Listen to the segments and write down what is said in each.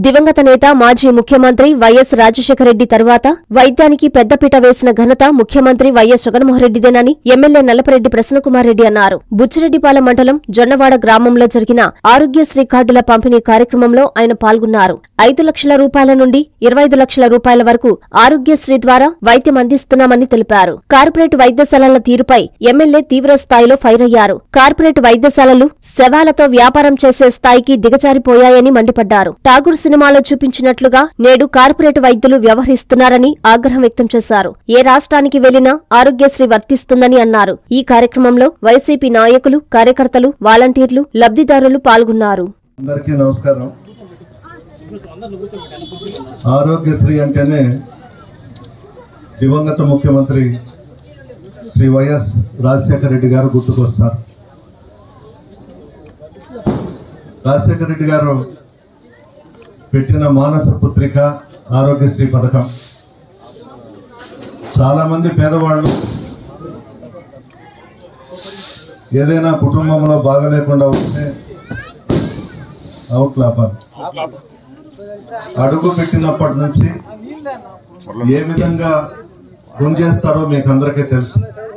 దివంగత నేత మాజీ ముఖ్యమంత్రి వైఎస్ రాజశేఖర రెడ్డి తరువాత వైద్యానికి పెద్దపీట వేసిన ఘనత ముఖ్యమంత్రి వైఎస్ జగన్మోహన్రెడ్డిదేనని ఎమ్మెల్యే నల్లపరెడ్డి ప్రసన్నకుమార్ రెడ్డి అన్నారు బుచ్చిరెడ్డిపాలెం మండలం జొన్నవాడ గ్రామంలో జరిగిన ఆరోగ్యశ్రీ కార్డుల పంపిణీ కార్యక్రమంలో ఆయన పాల్గొన్నారు ఐదు లక్షల రూపాయల నుండి ఇరవై ఐదు లక్షల రూపాయల వరకు ఆరోగ్యశ్రీ ద్వారా వైద్యం అందిస్తున్నామని తెలిపారు కార్పొరేట్ వైద్యశాలల తీరుపై ఎమ్మెల్యే తీవ్ర స్థాయిలో ఫైర్ అయ్యారు కార్పొరేట్ వైద్యశాలలు శవాలతో వ్యాపారం చేసే స్థాయికి దిగజారిపోయాయని మండిపడ్డారు ఠాగూర్ సినిమాలో చూపించినట్లుగా నేడు కార్పొరేట్ వైద్యులు వ్యవహరిస్తున్నారని ఆగ్రహం వ్యక్తం చేశారు ఏ రాష్ట్రానికి వెళ్లినా ఆరోగ్యశ్రీ వర్తిస్తుందని అన్నారు ఈ కార్యక్రమంలో వైసీపీ నాయకులు కార్యకర్తలు వాలంటీర్లు లబ్ధిదారులు పాల్గొన్నారు అందరికీ నమస్కారం ఆరోగ్యశ్రీ అంటేనే దివంగత ముఖ్యమంత్రి శ్రీ వైఎస్ రాజశేఖర రెడ్డి గారు గుర్తుకొస్తారు రాజశేఖర రెడ్డి గారు పెట్టిన మానస పుత్రిక ఆరోగ్యశ్రీ పథకం చాలా మంది పేదవాళ్ళు ఏదైనా కుటుంబంలో బాగలేకుండా వస్తే అవుట్ లాభాలు అడుగు పెట్టినప్పటి నుంచి ఏ విధంగా గుంజేస్తారో మీకు అందరికీ తెలుసు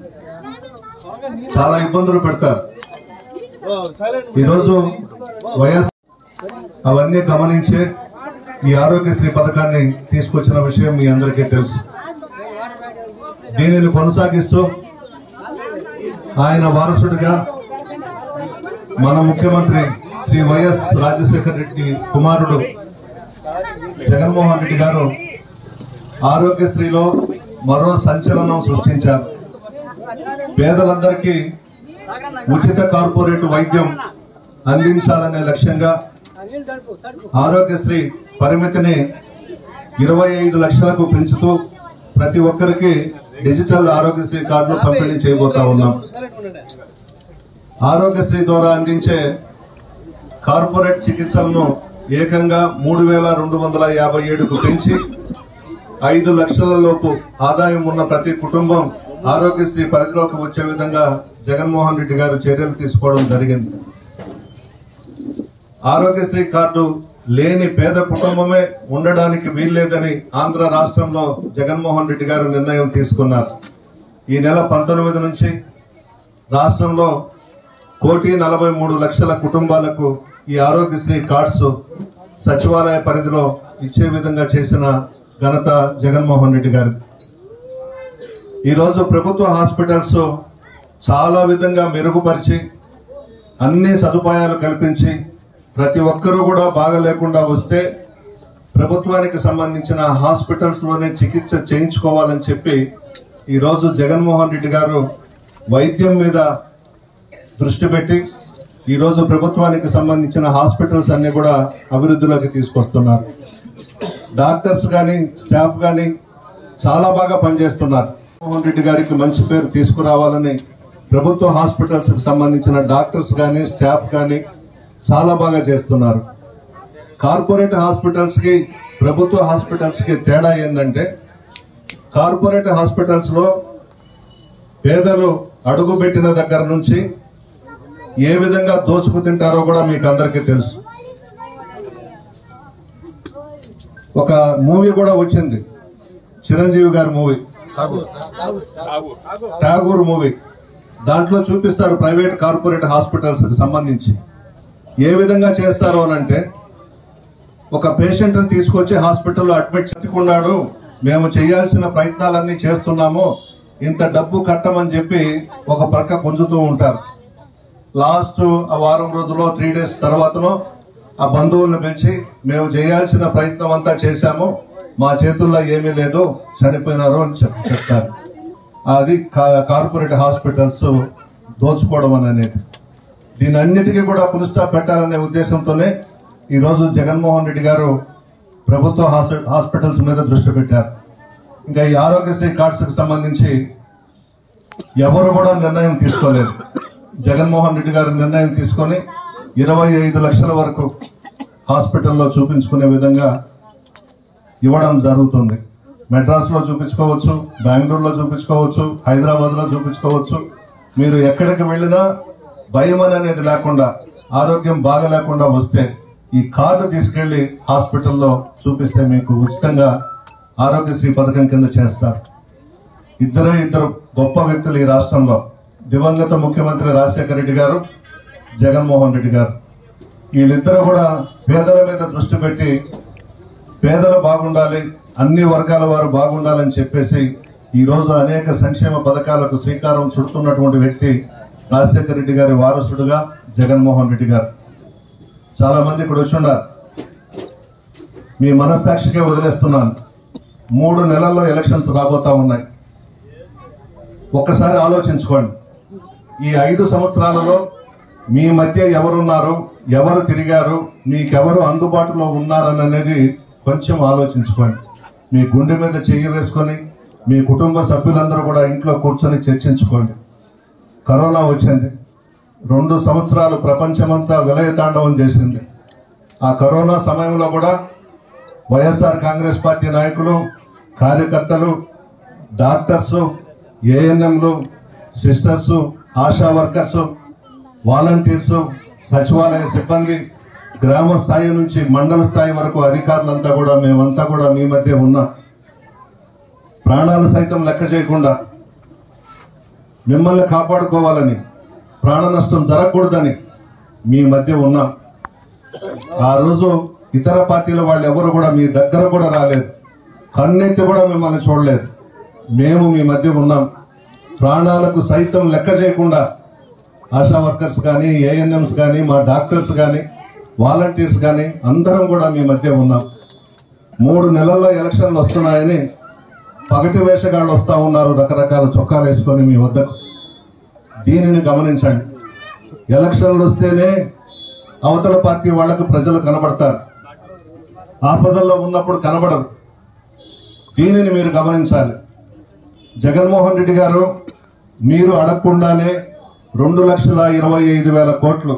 చాలా ఇబ్బందులు పెడతారు ఈరోజు వైఎస్ అవన్నీ గమనించే ఈ ఆరోగ్యశ్రీ పథకాన్ని తీసుకొచ్చిన విషయం మీ అందరికీ తెలుసు దీనిని కొనసాగిస్తూ ఆయన వారసుడిగా మన ముఖ్యమంత్రి శ్రీ వైఎస్ రాజశేఖర రెడ్డి కుమారుడు జగన్మోహన్ రెడ్డి గారు ఆరోగ్యశ్రీలో మరో సంచలనం సృష్టించారు పేదలందరికీ ఉచిత కార్పొరేట్ వైద్యం అందించాలనే లక్ష్యంగా ఆరోగ్యశ్రీ పరిమితిని ఇరవై ఐదు లక్షలకు పెంచుతూ ప్రతి ఒక్కరికి డిజిటల్ ఆరోగ్యశ్రీ కార్డులు పంపిణీ చేయబోతా ఉన్నాం ఆరోగ్యశ్రీ ద్వారా అందించే కార్పొరేట్ చికిత్సలను ఏకంగా మూడు వేల రెండు వందల యాభై ఏడుకు పెంచి ఐదు లక్షల లోపు ఆదాయం ఉన్న ప్రతి కుటుంబం ఆరోగ్యశ్రీ పరిధిలోకి వచ్చే విధంగా జగన్మోహన్ రెడ్డి గారు చర్యలు తీసుకోవడం జరిగింది ఆరోగ్యశ్రీ కార్డు లేని పేద కుటుంబమే ఉండడానికి వీల్లేదని ఆంధ్ర రాష్ట్రంలో జగన్మోహన్ రెడ్డి గారు నిర్ణయం తీసుకున్నారు ఈ నెల పంతొమ్మిది నుంచి రాష్ట్రంలో కోటి నలభై మూడు లక్షల కుటుంబాలకు ఈ ఆరోగ్యశ్రీ కార్డ్స్ సచివాలయ పరిధిలో ఇచ్చే విధంగా చేసిన ఘనత జగన్మోహన్ రెడ్డి గారి ఈరోజు ప్రభుత్వ హాస్పిటల్స్ చాలా విధంగా మెరుగుపరిచి అన్ని సదుపాయాలు కల్పించి ప్రతి ఒక్కరూ కూడా బాగా లేకుండా వస్తే ప్రభుత్వానికి సంబంధించిన హాస్పిటల్స్ లోనే చికిత్స చేయించుకోవాలని చెప్పి ఈరోజు జగన్మోహన్ రెడ్డి గారు వైద్యం మీద దృష్టి పెట్టి ఈరోజు ప్రభుత్వానికి సంబంధించిన హాస్పిటల్స్ అన్ని కూడా అభివృద్ధిలోకి తీసుకొస్తున్నారు డాక్టర్స్ కానీ స్టాఫ్ కానీ చాలా బాగా పనిచేస్తున్నారు మోహన్ రెడ్డి గారికి మంచి పేరు తీసుకురావాలని ప్రభుత్వ హాస్పిటల్స్ కి సంబంధించిన డాక్టర్స్ కానీ స్టాఫ్ కానీ చాలా బాగా చేస్తున్నారు కార్పొరేట్ హాస్పిటల్స్ కి ప్రభుత్వ హాస్పిటల్స్ కి తేడా ఏంటంటే కార్పొరేట్ హాస్పిటల్స్ లో పేదలు అడుగు పెట్టిన దగ్గర నుంచి ఏ విధంగా దోచుకు తింటారో కూడా మీకు అందరికీ తెలుసు ఒక మూవీ కూడా వచ్చింది చిరంజీవి గారి మూవీ ఠాగూర్ మూవీ దాంట్లో చూపిస్తారు ప్రైవేట్ కార్పొరేట్ హాస్పిటల్స్ కి సంబంధించి ఏ విధంగా చేస్తారు అని అంటే ఒక పేషెంట్ తీసుకొచ్చి హాస్పిటల్లో అడ్మిట్ చెప్పుకున్నాడు మేము చేయాల్సిన ప్రయత్నాలన్నీ చేస్తున్నాము ఇంత డబ్బు కట్టమని చెప్పి ఒక ప్రక్క గుంజుతూ ఉంటారు లాస్ట్ ఆ వారం రోజుల్లో త్రీ డేస్ తర్వాతనో ఆ బంధువులను పిలిచి మేము చేయాల్సిన ప్రయత్నం అంతా చేశాము మా చేతుల్లో ఏమీ లేదు చనిపోయినారు అని చెప్ చెప్తారు అది కా- కార్పొరేట్ హాస్పిటల్స్ దోచుకోవడం అని అనేది దీని అన్నిటికీ కూడా పులి స్టాప్ పెట్టాలనే ఉద్దేశంతోనే ఈరోజు జగన్మోహన్ రెడ్డి గారు ప్రభుత్వ హాస్- హాస్పిటల్స్ మీద దృష్టి పెట్టారు ఇంకా ఈ ఆరోగ్యశ్రీ కార్డ్స్ కి సంబంధించి ఎవరు కూడా నిర్ణయం తీసుకోలేదు జగన్మోహన్ రెడ్డి గారు నిర్ణయం తీసుకొని ఇరవై ఐదు లక్షల వరకు హాస్పిటల్లో చూపించుకునే విధంగా ఇవ్వడం జరుగుతుంది మెడ్రాస్ లో చూపించుకోవచ్చు బెంగళూరులో చూపించుకోవచ్చు హైదరాబాద్ లో చూపించుకోవచ్చు మీరు ఎక్కడికి వెళ్ళినా భయం అనేది లేకుండా ఆరోగ్యం బాగా లేకుండా వస్తే ఈ కార్డు తీసుకెళ్లి హాస్పిటల్లో చూపిస్తే మీకు ఉచితంగా ఆరోగ్యశ్రీ పథకం కింద చేస్తారు ఇద్దరే ఇద్దరు గొప్ప వ్యక్తులు ఈ రాష్ట్రంలో దివంగత ముఖ్యమంత్రి రాజశేఖర రెడ్డి గారు జగన్మోహన్ రెడ్డి గారు వీళ్ళిద్దరూ కూడా పేదల మీద దృష్టి పెట్టి పేదలు బాగుండాలి అన్ని వర్గాల వారు బాగుండాలని చెప్పేసి ఈ రోజు అనేక సంక్షేమ పథకాలకు శ్రీకారం చుడుతున్నటువంటి వ్యక్తి రాజశేఖర రెడ్డి గారి వారసుడుగా జగన్మోహన్ రెడ్డి గారు చాలా మంది ఇక్కడ వచ్చున్నారు మీ మనస్సాక్షికే వదిలేస్తున్నాను మూడు నెలల్లో ఎలక్షన్స్ రాబోతా ఉన్నాయి ఒక్కసారి ఆలోచించుకోండి ఈ ఐదు సంవత్సరాలలో మీ మధ్య ఎవరున్నారు ఎవరు తిరిగారు మీకెవరు అందుబాటులో ఉన్నారనేది కొంచెం ఆలోచించుకోండి మీ గుండె మీద చెయ్యి వేసుకొని మీ కుటుంబ సభ్యులందరూ కూడా ఇంట్లో కూర్చొని చర్చించుకోండి కరోనా వచ్చింది రెండు సంవత్సరాలు ప్రపంచమంతా విలయ తాండవం చేసింది ఆ కరోనా సమయంలో కూడా వైఎస్ఆర్ కాంగ్రెస్ పార్టీ నాయకులు కార్యకర్తలు డాక్టర్స్ ఏఎన్ఎంలు సిస్టర్స్ ఆశా వర్కర్స్ వాలంటీర్స్ సచివాలయ సిబ్బంది గ్రామ స్థాయి నుంచి మండల స్థాయి వరకు అధికారులంతా కూడా మేమంతా కూడా మీ మధ్య ఉన్నాం ప్రాణాలు సైతం లెక్క చేయకుండా మిమ్మల్ని కాపాడుకోవాలని ప్రాణ నష్టం జరగకూడదని మీ మధ్య ఉన్నాం ఆ రోజు ఇతర పార్టీల వాళ్ళు ఎవరు కూడా మీ దగ్గర కూడా రాలేదు కన్నెత్తి కూడా మిమ్మల్ని చూడలేదు మేము మీ మధ్య ఉన్నాం ప్రాణాలకు సైతం లెక్క చేయకుండా ఆశా వర్కర్స్ కానీ ఏఎన్ఎంస్ కానీ మా డాక్టర్స్ కానీ వాలంటీర్స్ కానీ అందరం కూడా మీ మధ్య ఉన్నాం మూడు నెలల్లో ఎలక్షన్లు వస్తున్నాయని పగటి వేషగాళ్ళు వస్తా ఉన్నారు రకరకాల చొక్కాలు వేసుకొని మీ వద్దకు దీనిని గమనించండి ఎలక్షన్లు వస్తేనే అవతల పార్టీ వాళ్లకు ప్రజలు కనబడతారు ఆపదల్లో ఉన్నప్పుడు కనబడరు దీనిని మీరు గమనించాలి జగన్మోహన్ రెడ్డి గారు మీరు అడగకుండానే రెండు లక్షల ఇరవై ఐదు వేల కోట్లు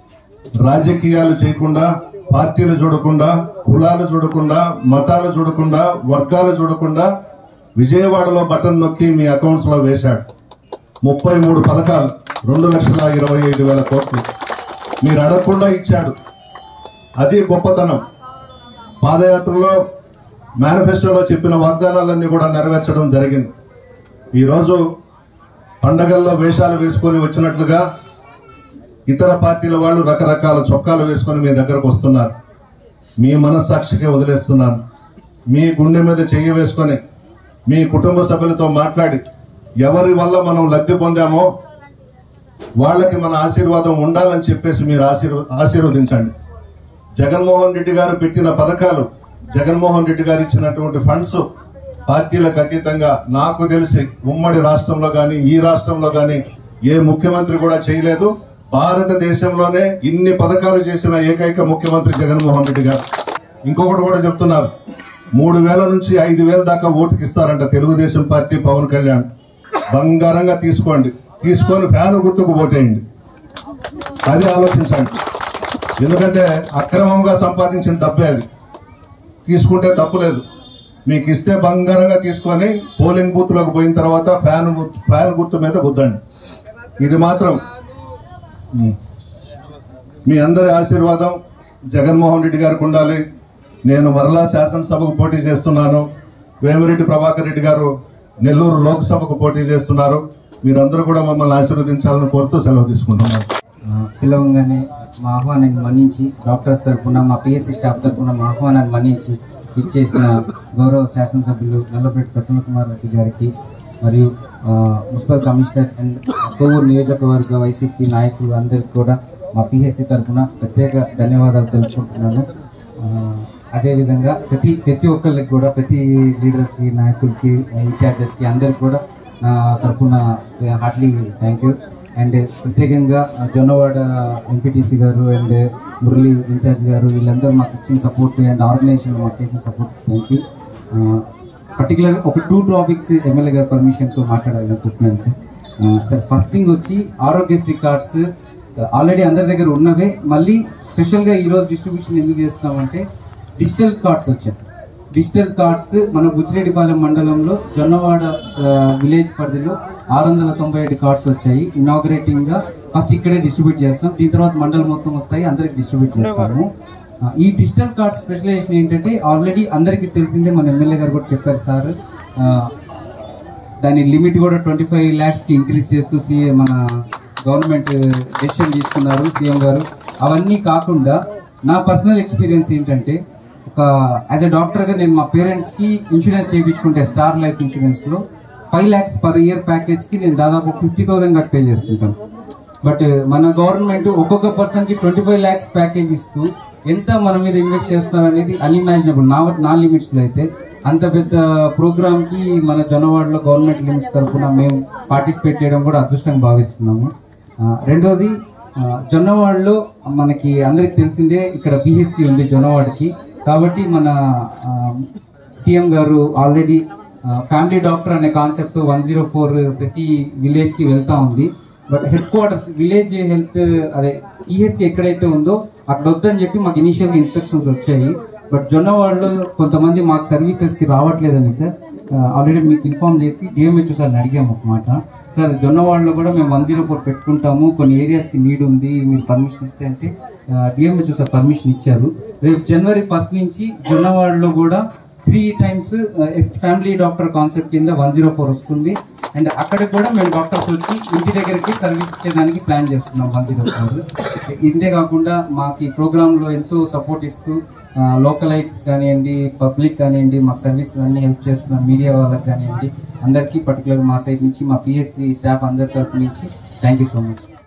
రాజకీయాలు చేయకుండా పార్టీలు చూడకుండా కులాలు చూడకుండా మతాలు చూడకుండా వర్గాలు చూడకుండా విజయవాడలో బటన్ నొక్కి మీ అకౌంట్స్ లో వేశాడు ముప్పై మూడు పథకాలు రెండు లక్షల ఇరవై ఐదు వేల కోట్లు మీరు అడగకుండా ఇచ్చాడు అది గొప్పతనం పాదయాత్రలో మేనిఫెస్టోలో చెప్పిన వాగ్దానాలన్నీ కూడా నెరవేర్చడం జరిగింది ఈరోజు పండగల్లో వేషాలు వేసుకొని వచ్చినట్లుగా ఇతర పార్టీల వాళ్ళు రకరకాల చొక్కాలు వేసుకొని మీ దగ్గరకు వస్తున్నారు మీ మనస్సాక్షికే వదిలేస్తున్నాను మీ గుండె మీద చెయ్యి వేసుకొని మీ కుటుంబ సభ్యులతో మాట్లాడి ఎవరి వల్ల మనం లబ్ధి పొందామో వాళ్ళకి మన ఆశీర్వాదం ఉండాలని చెప్పేసి మీరు ఆశీర్వ ఆశీర్వదించండి జగన్మోహన్ రెడ్డి గారు పెట్టిన పథకాలు జగన్మోహన్ రెడ్డి గారు ఇచ్చినటువంటి ఫండ్స్ పార్టీలకు అతీతంగా నాకు తెలిసి ఉమ్మడి రాష్ట్రంలో కానీ ఈ రాష్ట్రంలో కానీ ఏ ముఖ్యమంత్రి కూడా చేయలేదు భారతదేశంలోనే ఇన్ని పథకాలు చేసిన ఏకైక ముఖ్యమంత్రి జగన్మోహన్ రెడ్డి గారు ఇంకొకటి కూడా చెప్తున్నారు మూడు వేల నుంచి ఐదు వేల దాకా ఓటుకి ఇస్తారంట తెలుగుదేశం పార్టీ పవన్ కళ్యాణ్ బంగారంగా తీసుకోండి తీసుకొని ఫ్యాన్ గుర్తుకు ఓటేయండి అది ఆలోచించండి ఎందుకంటే అక్రమంగా సంపాదించిన డబ్బే అది తీసుకుంటే తప్పులేదు మీకు ఇస్తే బంగారంగా తీసుకొని పోలింగ్ బూత్ లోకి పోయిన తర్వాత ఫ్యాన్ గు- ఫ్యాన్ గుర్తు మీద గుద్దండి ఇది మాత్రం ఉమ్, మీ అందరి ఆశీర్వాదం జగన్మోహన్ రెడ్డి గారికి ఉండాలి నేను మరలా శాసనసభకు పోటీ చేస్తున్నాను వేమిరెడ్డి ప్రభాకర్ రెడ్డి గారు నెల్లూరు లోక్సభకు పోటీ చేస్తున్నారు మీరందరూ కూడా మమ్మల్ని ఆశీర్వదించాలని కోరుతూ సెలవు తీసుకుంటున్నాను ఆ, పిలవంగానే మా ఆహ్వానాన్ని మన్నించి డాక్టర్స్ తరఫున మా పిఎస్సి స్టాఫ్ తరఫున మా ఆహ్వానాన్ని మన్నించి ఇచ్చేసిన గౌరవ శాసనసభ్యులు నల్లపేట ప్రసన్న కుమార్ రెడ్డి గారికి మరియు ఆ, మున్సిపల్ కమిషనర్ అండ్ కొవ్వూరు నియోజకవర్గ వైసీపీ నాయకులు అందరికీ కూడా మా పిహెచ్సి తరఫున ప్రత్యేక ధన్యవాదాలు తెలుపుకుంటున్నాను ఆ, అదేవిధంగా ప్రతి ప్రతి ఒక్కరికి కూడా ప్రతి లీడర్స్కి నాయకులకి ఇన్ఛార్జెస్కి అందరికి కూడా నా తరఫున హార్ట్లీ థ్యాంక్ యూ అండ్ ప్రత్యేకంగా జొన్నవాడ ఎంపీటీసీ గారు అండ్ మురళి ఇన్ఛార్జ్ గారు వీళ్ళందరూ మాకు ఇచ్చిన సపోర్ట్ అండ్ ఆర్గనైజేషన్ మాకు చేసిన సపోర్ట్ థ్యాంక్ యూ పర్టికులర్ ఒక టూ టాపిక్స్ ఎమ్మెల్యే గారి పర్మిషన్తో మాట్లాడాలని చెప్తున్నాను సార్ ఫస్ట్ థింగ్ వచ్చి ఆరోగ్యశ్రీ కార్డ్స్ ఆల్రెడీ అందరి దగ్గర ఉన్నవే మళ్ళీ స్పెషల్గా ఈరోజు డిస్ట్రిబ్యూషన్ ఎందుకు చేస్తున్నామంటే డిజిటల్ కార్డ్స్ వచ్చాయి డిజిటల్ కార్డ్స్ మన బుచ్చిరెడ్డిపాలెం మండలంలో జొన్నవాడ విలేజ్ పరిధిలో ఆరు వందల తొంభై ఏడు కార్డ్స్ వచ్చాయి ఇనాగ్రేటింగ్ గా ఫస్ట్ ఇక్కడే డిస్ట్రిబ్యూట్ చేస్తున్నాం దీని తర్వాత మండలం మొత్తం వస్తాయి అందరికి డిస్ట్రిబ్యూట్ చేస్తాము ఆ, ఈ డిజిటల్ కార్డ్ స్పెషలైజేషన్ ఏంటంటే ఆల్రెడీ అందరికీ తెలిసిందే మన ఎమ్మెల్యే గారు కూడా చెప్పారు సార్ ఆ, దాని లిమిట్ కూడా ట్వంటీ ఫైవ్ ల్యాక్స్కి ఇంక్రీజ్ చేస్తూ సీఎం మన గవర్నమెంట్ డెసిషన్ తీసుకున్నారు సీఎం గారు అవన్నీ కాకుండా నా పర్సనల్ ఎక్స్పీరియన్స్ ఏంటంటే ఒక యాజ్ ఎ డాక్టర్గా నేను మా పేరెంట్స్కి ఇన్సూరెన్స్ చేయించుకుంటే స్టార్ లైఫ్ ఇన్సూరెన్స్లో ఫైవ్ ల్యాక్స్ పర్ ఇయర్ ప్యాకేజ్కి నేను దాదాపు ఫిఫ్టీ థౌసండ్ దాకా పే చేస్తుంటాను బట్ మన గవర్నమెంట్ ఒక్కొక్క పర్సన్ కి ట్వంటీ ఫైవ్ ల్యాక్స్ ప్యాకేజ్ ఇస్తూ ఎంత మన మీద ఇన్వెస్ట్ చేస్తున్నారు అనేది అన్ఇమాజినబుల్ నా నా లిమిట్స్ లో అయితే అంత పెద్ద ప్రోగ్రామ్ కి మన జొన్నవాడలో గవర్నమెంట్ లిమిట్స్ తరఫున మేము పార్టిసిపేట్ చేయడం కూడా అదృష్టంగా భావిస్తున్నాము ఆ, రెండోది ఆ, జొన్నవాడలో మనకి అందరికి తెలిసిందే ఇక్కడ పిహెచ్సి ఉంది జొన్నవాడకి కాబట్టి మన సీఎం గారు ఆల్రెడీ ఫ్యామిలీ డాక్టర్ అనే కాన్సెప్ట్ వన్ జీరో ఫోర్ ప్రతి విలేజ్ కి వెళ్తా ఉంది but headquarters village health అదే పిహెచ్సి ఎక్కడైతే ఉందో అక్కడ వద్దని చెప్పి మాకు ఇనిషియల్ ఇన్స్ట్రక్షన్స్ వచ్చాయి బట్ జొన్నవాడలో కొంతమంది మాకు సర్వీసెస్ కి రావట్లేదని సార్ ఆల్రెడీ మీకు ఇన్ఫార్మ్ చేసి డిఎంహెచ్ఓ సార్ని అడిగాము ఒక మాట సార్ జొన్నవాడలో కూడా మేము వన్ జీరో ఫోర్ పెట్టుకుంటాము కొన్ని ఏరియాస్కి నీడ్ ఉంది మీరు పర్మిషన్ ఇస్తే అంటే డిఎంహెచ్ఓ సార్ పర్మిషన్ ఇచ్చారు రేపు జనవరి ఫస్ట్ నుంచి జొన్నవాడలో కూడా three times family doctor concept కింద వన్ జీరో ఫోర్ వస్తుంది అండ్ అక్కడికి కూడా మేము డాక్టర్స్ వచ్చి ఇంటి దగ్గరికి సర్వీస్ ఇచ్చేదానికి ప్లాన్ చేస్తున్నాం వన్ జీరో ఫోర్ ఇంతే కాకుండా మాకు ఈ ప్రోగ్రాంలో ఎంతో సపోర్ట్ ఇస్తూ లోకలైట్స్ కానివ్వండి పబ్లిక్ కానివ్వండి మాకు సర్వీస్ అన్ని హెల్ప్ చేస్తున్న మీడియా వాళ్ళకి కానివ్వండి అందరికీ పర్టికులర్ మా సైడ్ నుంచి మా పిఎస్సి స్టాఫ్ అందరి తరపు నుంచి థ్యాంక్ యూ సో మచ్